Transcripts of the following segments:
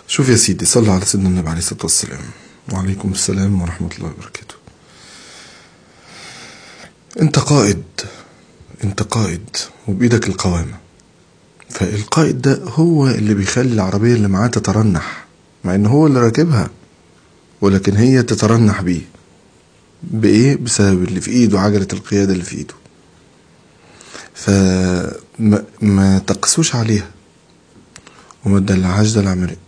شوف يا سيدي صلى على سيدنا النبي عليه الصلاة والسلام وعليكم السلام ورحمة الله وبركاته انت قائد انت قائد وبإيدك القوامة فالقائد ده هو اللي بيخلي العربية اللي معاه تترنح مع ان هو اللي راكبها ولكن هي تترنح بيه بإيه؟ بسبب اللي في إيده عجلة القيادة اللي في إيده فما ما تقسوش عليها وما تدلعهاش دلع مرق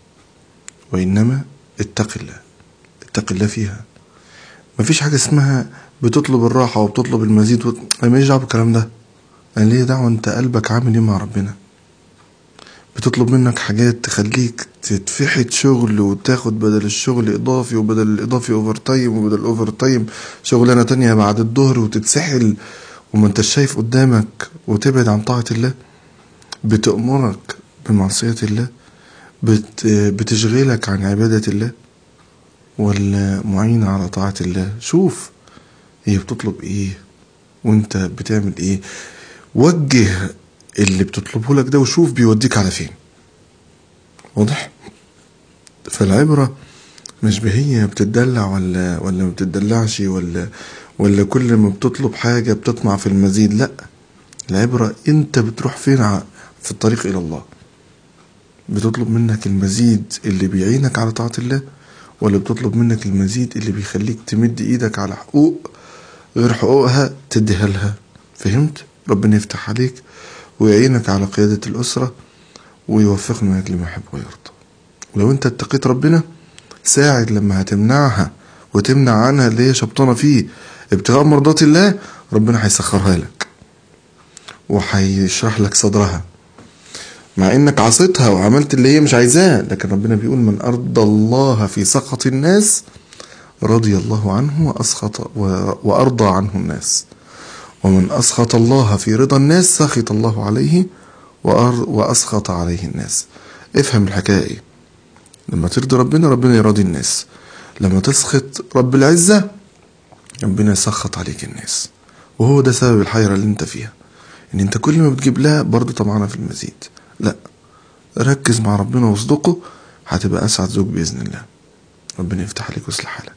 وإنما اتق الله اتق الله فيها مفيش حاجة اسمها بتطلب الراحة وبتطلب المزيد وت... أنا ماليش دعوة بالكلام ده أنا ليه دعوة أنت قلبك عامل إيه مع ربنا بتطلب منك حاجات تخليك تتفحت شغل وتاخد بدل الشغل إضافي وبدل الإضافي أوفر تايم وبدل الأوفر تايم شغلانة تانية بعد الظهر وتتسحل وما انتش شايف قدامك وتبعد عن طاعة الله بتأمرك بمعصية الله بت بتشغلك عن عبادة الله ولا معينة على طاعة الله شوف هي بتطلب ايه وانت بتعمل ايه وجه اللي بتطلبه لك ده وشوف بيوديك على فين واضح فالعبرة مش بهي بتدلع ولا ولا ما بتدلعش ولا ولا كل ما بتطلب حاجة بتطمع في المزيد لا العبرة انت بتروح فين ع- في الطريق الى الله بتطلب منك المزيد اللي بيعينك على طاعة الله ولا بتطلب منك المزيد اللي بيخليك تمد ايدك على حقوق غير حقوقها تديها لها فهمت ربنا يفتح عليك ويعينك على قيادة الأسرة ويوفقنا لما يحب ويرضى ولو انت اتقيت ربنا ساعد لما هتمنعها وتمنع عنها اللي هي شبطانة فيه ابتغاء مرضات الله ربنا هيسخرها لك وهيشرح لك صدرها مع انك عصيتها وعملت اللي هي مش عايزاه لكن ربنا بيقول من ارضى الله في سخط الناس رضي الله عنه واسخط و- وارضى عنه الناس ومن اسخط الله في رضا الناس سخط الله عليه وأر- واسخط عليه الناس افهم الحكايه ايه لما ترضي ربنا ربنا يراضي الناس لما تسخط رب العزه ربنا يسخط عليك الناس وهو ده سبب الحيرة اللي انت فيها ان انت كل ما بتجيب لها برضه طمعانة في المزيد لا ركز مع ربنا واصدقه هتبقى اسعد زوج باذن الله ربنا يفتح عليك ويصلح حالك